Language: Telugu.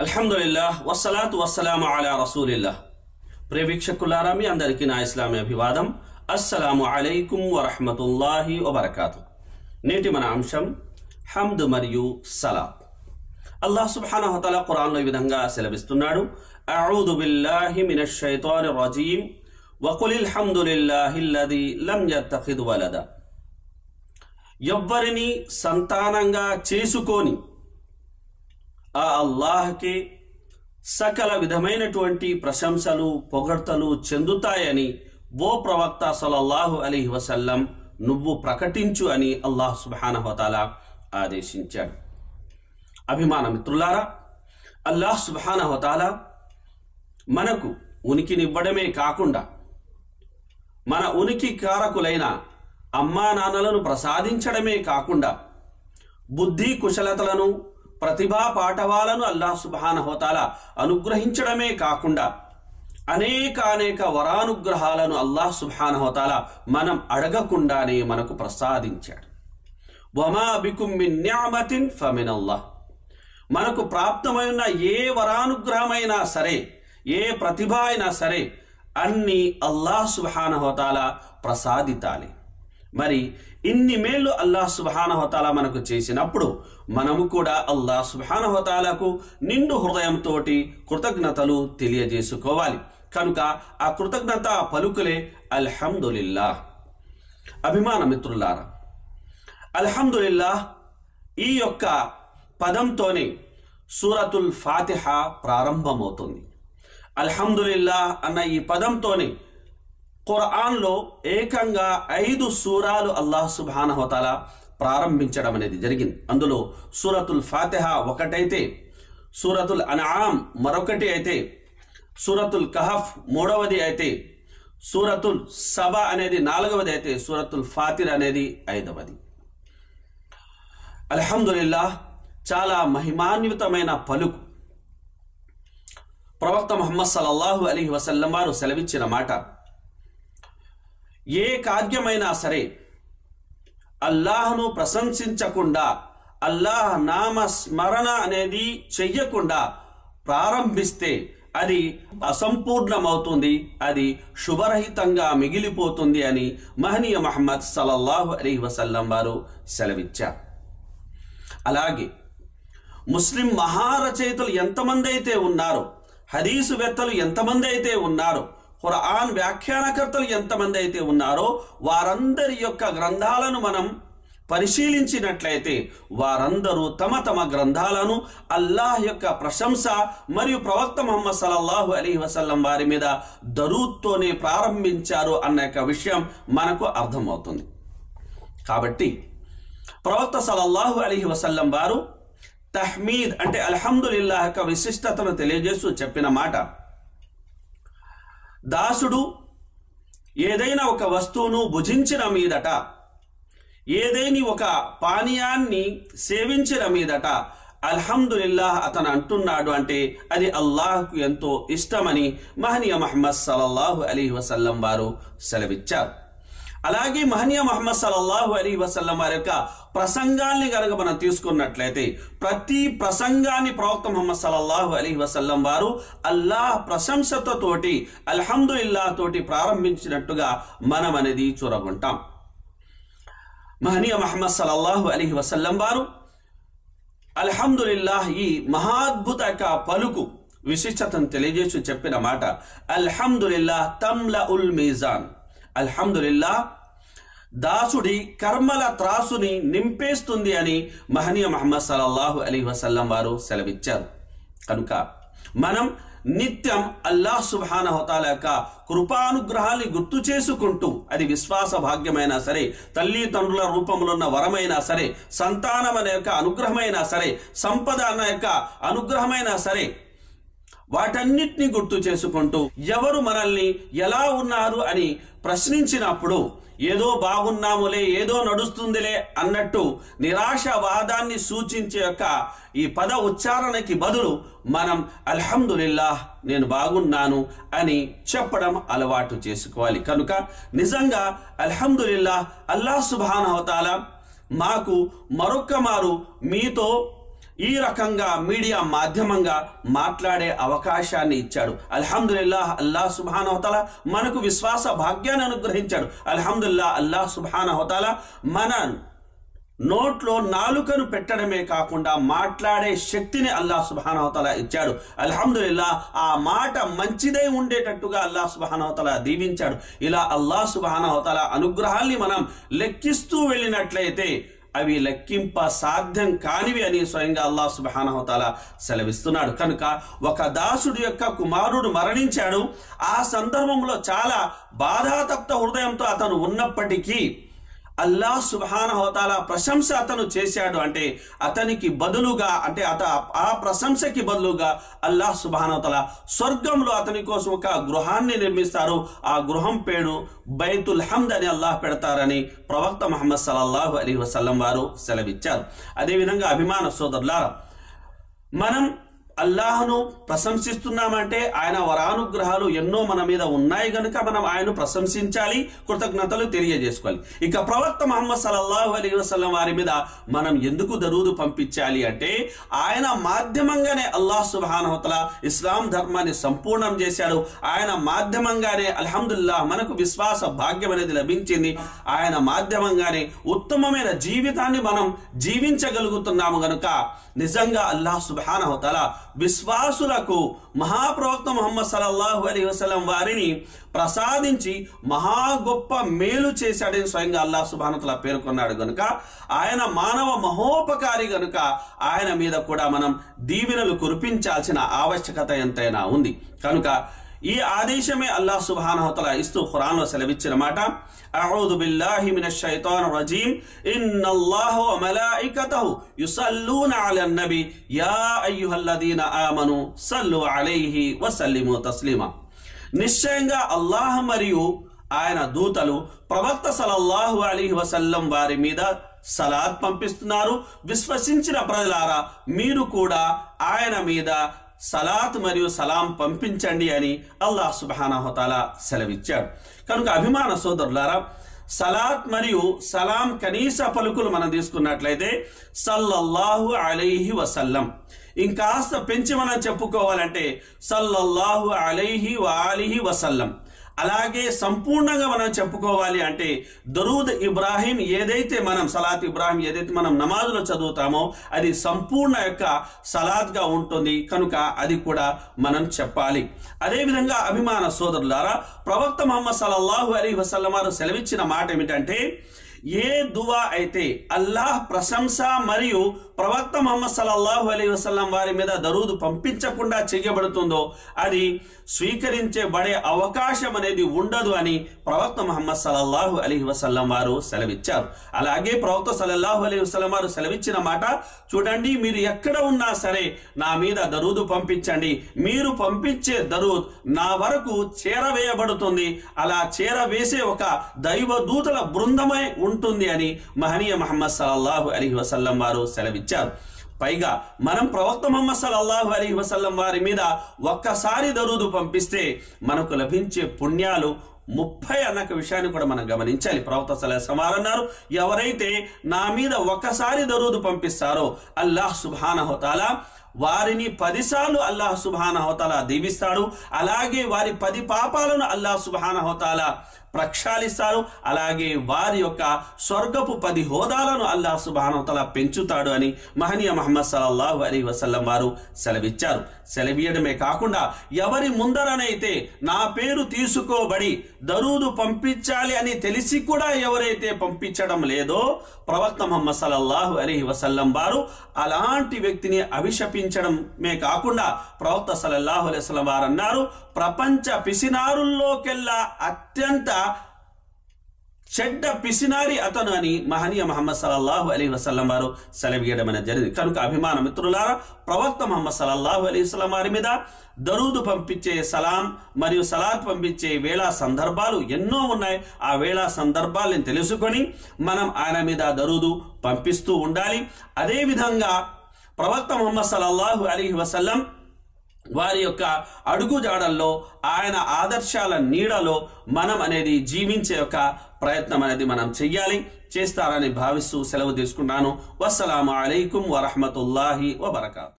అల్హమ్దుల్లాహ్ వస్సలాతు వస్సలాము అలా రసూలిల్లాహ్ ప్రియ వీక్షకులారా మీ అందరికీ నా ఇస్లామీ అభివాదం అస్సలాము అలైకుం వరహమతుల్లాహి వబర్కాతు నేటి మన అంశం హమ్ద్ మరియు సలాత్ అల్లాహ్ సుబ్హానహు వతఆలా ఖురాన్లో ఈ విధంగా సెలవిస్తున్నాడు అఊదు బిల్లాహి మినష్ షైతానిర్ రజీం వకులిల్ హమ్దులిల్లాహిల్లదీ లం యత్తఖిద్ వలదా ఎవ్వరిని సంతానంగా చేసుకొని ఆ అల్లాహ్కి సకల విధమైనటువంటి ప్రశంసలు పొగడ్తలు చెందుతాయని ఓ ప్రవక్త సలల్లాహు అలీహి వసల్లం నువ్వు ప్రకటించు అని అల్లాహ్ సుబానహతాల ఆదేశించాడు అభిమాన మిత్రులారా అల్లాహ్ సుబానహతాల మనకు ఉనికినివ్వడమే కాకుండా మన ఉనికి కారకులైన అమ్మా నాన్నలను ప్రసాదించడమే కాకుండా బుద్ధి కుశలతలను ప్రతిభా పాఠవాలను అల్లాహ్ సుబానహోతాల అనుగ్రహించడమే కాకుండా అనేక అనేక వరానుగ్రహాలను అల్లాహ్ సుబానహోతాల మనం అడగకుండానే మనకు ప్రసాదించాడు వమా బికుమ్ మిన్ నిఅమతిన్ ఫమిన్ అల్లాహ్ మనకు ప్రాప్తమైన ఏ వరానుగ్రహమైనా సరే ఏ ప్రతిభ అయినా సరే అన్ని అల్లాహ్ సుబానహోతాల ప్రసాదితాలి మరి ఇన్ని మేళ్లు అల్లాహ్ సుబానహోతాల మనకు చేసినప్పుడు మనము కూడా అల్లాహ్ సుబానహోతాలకు నిండు హృదయంతో కృతజ్ఞతలు తెలియజేసుకోవాలి కనుక ఆ కృతజ్ఞత పలుకులే అల్హమ్దులిల్లా అభిమాన మిత్రులారా అల్హమ్దులిల్లా ఈ యొక్క పదంతోనే సూరతుల్ ఫాతిహ ప్రారంభమవుతుంది అల్హమ్దులిల్లా అన్న ఈ పదంతోనే ఖురాన్లో ఏకంగా ఐదు సూరాలు అల్లాహ్ సుబానహోతాల ప్రారంభించడం అనేది జరిగింది అందులో సూరతుల్ ఫాతిహ ఒకటైతే సూరతుల్ అనామ్ మరొకటి అయితే సూరతుల్ కహఫ్ మూడవది అయితే సూరతుల్ సబ అనేది నాలుగవది అయితే సూరతుల్ ఫాతిర్ అనేది ఐదవది అల్హమ్దుల్లా చాలా మహిమాన్వితమైన పలుకు ప్రవక్త ముహమ్మద్ సల్లల్లాహు అలీ వసల్లం వారు సెలవిచ్చిన మాట ఏ కార్యమైనా సరే అల్లాహ్ను ప్రశంసించకుండా అల్లాహ్ నామ స్మరణ అనేది చెయ్యకుండా ప్రారంభిస్తే అది అసంపూర్ణమవుతుంది అది శుభరహితంగా మిగిలిపోతుంది అని మహనీయ మహమ్మద్ సల్లల్లాహు అలీ వసల్లం వారు సెలవిచ్చారు అలాగే ముస్లిం మహారచయితలు ఎంతమంది అయితే ఉన్నారో హదీసు వెత్తలు ఎంతమంది అయితే ఉన్నారో ఖురాన్ వ్యాఖ్యానకర్తలు ఎంతమంది అయితే ఉన్నారో వారందరి యొక్క గ్రంథాలను మనం పరిశీలించినట్లయితే వారందరూ తమ తమ గ్రంథాలను అల్లాహ్ యొక్క ప్రశంస మరియు ప్రవక్త ముహమ్మద్ సల్లల్లాహు అలీ వసల్లం వారి మీద దరూత్తోనే ప్రారంభించారు అన్న యొక్క విషయం మనకు అర్థమవుతుంది కాబట్టి ప్రవక్త సల్లల్లాహు అలీ వసల్లం వారు తహ్మీద్ అంటే అల్హమ్దుల్లాహ్ యొక్క విశిష్టతను తెలియజేస్తూ చెప్పిన మాట దాసుడు ఏదైనా ఒక వస్తువును భుజించిన మీదట ఏదైనా ఒక పానీయాన్ని సేవించిన మీదట అల్హమ్దుల్లాహ్ అతను అంటున్నాడు అంటే అది అల్లాహ్కు ఎంతో ఇష్టమని మహనీయ మహమ్మద్ సల్లల్లాహు అలీ వసల్లం వారు సెలవిచ్చారు అలాగే మహనీయ మహమ్మద్ సల్లల్లాహు అలీ వసల్లం వారి యొక్క ప్రసంగాల్ని కనుక మనం తీసుకున్నట్లయితే ప్రతి ప్రసంగాన్ని ప్రవక్త ముహమ్మద్ సల్లల్లాహు అలీ వసల్లం వారు అల్లాహ్ ప్రశంసతో తోటి అల్హమ్దుల్లా తోటి ప్రారంభించినట్టుగా మనం అనేది చూరగొంటాం మహనీయ మహమ్మద్ సల్లల్లాహు అలీ వసల్లం వారు అల్హమ్దుల్లాహ్ ఈ మహాద్భుత యొక్క పలుకు విశిష్టతను తెలియజేసి చెప్పిన మాట అల్హమ్దుల్లా తమ్ల ఉల్ మీజాన్ అల్హమ్దుల్లా దాసుడి కర్మల త్రాసుని నింపేస్తుంది అని మహనీయ మహమ్మద్ సల్లల్లాహు అలీ వసల్లం వారు సెలవిచ్చారు కనుక మనం నిత్యం అల్లాహ్ సుబానహతాల యొక్క కృపానుగ్రహాన్ని గుర్తు చేసుకుంటూ అది విశ్వాస భాగ్యమైనా సరే తల్లిదండ్రుల రూపంలో ఉన్న వరమైనా సరే సంతానం అనే యొక్క అనుగ్రహమైనా సరే సంపద అన్న యొక్క అనుగ్రహమైనా సరే వాటన్నిటిని గుర్తు చేసుకుంటూ ఎవరు మనల్ని ఎలా ఉన్నారు అని ప్రశ్నించినప్పుడు ఏదో బాగున్నాములే ఏదో నడుస్తుందిలే అన్నట్టు నిరాశవాదాన్ని సూచించే యొక్క ఈ పద ఉచ్చారణకి బదులు మనం అల్హమ్దుల్లాహ్ నేను బాగున్నాను అని చెప్పడం అలవాటు చేసుకోవాలి కనుక నిజంగా అల్హమ్దుల్లాహ్ అల్లాహ్ సుబానవతాల మాకు మరొక్క మారు మీతో ఈ రకంగా మీడియా మాధ్యమంగా మాట్లాడే అవకాశాన్ని ఇచ్చాడు అల్హమ్దుల్లా అల్లా సుబానహతల మనకు విశ్వాస భాగ్యాన్ని అనుగ్రహించాడు అల్హమ్దుల్లా అల్లా సుబానహతల మన నోట్లో నాలుకను పెట్టడమే కాకుండా మాట్లాడే శక్తిని అల్లా సుబానవతల ఇచ్చాడు అల్హమ్దుల్లా ఆ మాట మంచిదై ఉండేటట్టుగా అల్లా సుబానవతల దీవించాడు ఇలా అల్లా సుబానవతల అనుగ్రహాల్ని మనం లెక్కిస్తూ వెళ్ళినట్లయితే అవి లెక్కింప సాధ్యం కానివి అని స్వయంగా అల్లా సుబానహతాల సెలవిస్తున్నాడు కనుక ఒక దాసుడి యొక్క కుమారుడు మరణించాడు ఆ సందర్భంలో చాలా బాధాతప్త హృదయంతో అతను ఉన్నప్పటికీ అల్లా సుబానహోతాల ప్రశంస అతను చేశాడు అంటే అతనికి బదులుగా అంటే అత ఆ ప్రశంసకి బదులుగా అల్లా సుబానవతల స్వర్గంలో అతని కోసం ఒక గృహాన్ని నిర్మిస్తారు ఆ గృహం పేరు బైతుల్ హమ్ద్ అని అల్లాహ్ పెడతారని ప్రవక్త మహమ్మద్ సల్లల్లాహు అలీ వసల్లం వారు సెలవిచ్చారు అదేవిధంగా అభిమాన సోదరులారా మనం అల్లాహను ప్రశంసిస్తున్నామంటే ఆయన వరానుగ్రహాలు ఎన్నో మన మీద ఉన్నాయి గనుక మనం ఆయన ప్రశంసించాలి కృతజ్ఞతలు తెలియజేసుకోవాలి ఇక ప్రవక్త మహమ్మద్ సల్లల్లాహు అలీ వసల్లం వారి మీద మనం ఎందుకు దరూదు పంపించాలి అంటే ఆయన మాధ్యమంగానే అల్లాహ్ సుబానవతల ఇస్లాం ధర్మాన్ని సంపూర్ణం చేశాడు ఆయన మాధ్యమంగానే అల్హమ్దుల్లా మనకు విశ్వాస భాగ్యం అనేది లభించింది ఆయన మాధ్యమంగానే ఉత్తమమైన జీవితాన్ని మనం జీవించగలుగుతున్నాము గనుక నిజంగా అల్లాహ్ సుబానవతల విశ్వాసులకు మహాప్రవక్త ముహమ్మద్ సల్లల్లాహు అలీ వసలం వారిని ప్రసాదించి మహా గొప్ప మేలు చేశాడని స్వయంగా అల్లాహ్ సుబానతల పేర్కొన్నాడు గనుక ఆయన మానవ మహోపకారి గనుక ఆయన మీద కూడా మనం దీవెనలు కురిపించాల్సిన ఆవశ్యకత ఎంతైనా ఉంది కనుక ఈ ఆదేశమే అల్లాహ్ సుబానహతల ఇస్తూ ఖురాన్లో సెలవిచ్చిన మాట أعوذ بالله من الشيطان الرجيم إن الله وملائكته يصلون على النبي يا أيها الذين آمنوا صلوا عليه وسلموا تسليما నిశ్చయంగా అల్లాహ్ మరియు ఆయన దూతలు ప్రవక్త సలల్లాహు అలీహి వసల్లం వారి మీద సలాద్ పంపిస్తున్నారు విశ్వసించిన ప్రజలారా మీరు కూడా ఆయన మీద సలాత్ మరియు సలాం పంపించండి అని అల్లాహ్ సుబానహతాల సెలవిచ్చాడు కనుక అభిమాన సోదరులారా సలాత్ మరియు సలాం కనీస పలుకులు మనం తీసుకున్నట్లయితే సల్లల్లాహు అలైహి వసల్లం ఇంకాస్త పెంచి మనం చెప్పుకోవాలంటే సల్లల్లాహు అలైహి వాలిహి వసల్లం అలాగే సంపూర్ణంగా మనం చెప్పుకోవాలి అంటే దరూద్ ఇబ్రాహీం ఏదైతే మనం సలాత్ ఇబ్రాహీం ఏదైతే మనం నమాజులో చదువుతామో అది సంపూర్ణ యొక్క సలాద్గా ఉంటుంది కనుక అది కూడా మనం చెప్పాలి అదేవిధంగా అభిమాన సోదరులారా ప్రవక్త మహమ్మద్ సల్లల్లాహు అలీ వసల్లం వారు సెలవిచ్చిన మాట ఏమిటంటే ఏ దువా అయితే అల్లాహ్ ప్రశంస మరియు ప్రవక్త మహమ్మద్ సల్లల్లాహు అలీ వసల్లం వారి మీద దరూదు పంపించకుండా చేయబడుతుందో అది స్వీకరించబడే అవకాశం అనేది ఉండదు అని ప్రవక్త మహమ్మద్ సల్లల్లాహు అలీ వసల్లం వారు సెలవిచ్చారు అలాగే ప్రవక్త సల్లల్లాహు అలీ వసల్లం వారు సెలవిచ్చిన మాట చూడండి మీరు ఎక్కడ ఉన్నా సరే నా మీద దరూదు పంపించండి మీరు పంపించే దరూద్ నా వరకు చేరవేయబడుతుంది అలా చేరవేసే ఒక దైవ దూతల బృందమై ఉంటుంది అని మహనీయ మహమ్మద్ సల్లల్లాహు అలీ వసల్లం వారు సెలవిచ్చారు పైగా మనం ప్రవక్త మహమ్మద్ సల్లల్లాహు అలీ వసల్లం వారి మీద ఒక్కసారి దరూదు పంపిస్తే మనకు లభించే పుణ్యాలు ముప్పై అన్న విషయాన్ని కూడా మనం గమనించాలి ప్రవక్త సలహా వారన్నారు ఎవరైతే నా మీద ఒక్కసారి దరూదు పంపిస్తారో అల్లాహ్ సుబానహోతాలా వారిని పదిసార్లు అల్లాహ్ సుబానహోతాలా దీవిస్తాడు అలాగే వారి పది పాపాలను అల్లాహ్ సుబానహోతాలా ప్రక్షాళిస్తారు అలాగే వారి యొక్క స్వర్గపు పది హోదాలను అల్లాహ్ సుబానవతల పెంచుతాడు అని మహనీయ మహమ్మద్ సల్లల్లాహు అలీ వసల్లం వారు సెలవిచ్చారు సెలవీయడమే కాకుండా ఎవరి ముందరనైతే నా పేరు తీసుకోబడి దరూదు పంపించాలి అని తెలిసి కూడా ఎవరైతే పంపించడం లేదో ప్రవక్త మహమ్మద్ సల్లల్లాహు అలీ వసల్లం వారు అలాంటి వ్యక్తిని అభిశపించడమే కాకుండా ప్రవక్త సల్లల్లాహు అలైహి వసల్లం వారు అన్నారు ప్రపంచ పిసినారుల్లోకెల్లా అత్యంత చెడ్డ పిసినారి అతను అని మహనీయ మహమ్మద్ సల్లల్లాహు అలీ వసల్లం వారు సెలవీయడం అనేది జరిగింది కనుక అభిమాన మిత్రులారా ప్రవక్త మహమ్మద్ సల్లల్లాహు అలీ వసల్లం వారి మీద దరూదు పంపించే సలాం మరియు సలాత్ పంపించే వేళ సందర్భాలు ఎన్నో ఉన్నాయి ఆ వేళ సందర్భాలను తెలుసుకొని మనం ఆయన మీద దరూదు పంపిస్తూ ఉండాలి అదేవిధంగా ప్రవక్త ముహమ్మద్ సల్లల్లాహు అలీ వసల్లం వారి యొక్క అడుగు జాడల్లో ఆయన ఆదర్శాల నీడలో మనం అనేది జీవించే యొక్క ప్రయత్నం అనేది మనం చెయ్యాలి చేస్తారని భావిస్తూ సెలవు తీసుకున్నాను వస్సలాము అలైకుం వరహమతుల్లాహి వబర్కాతు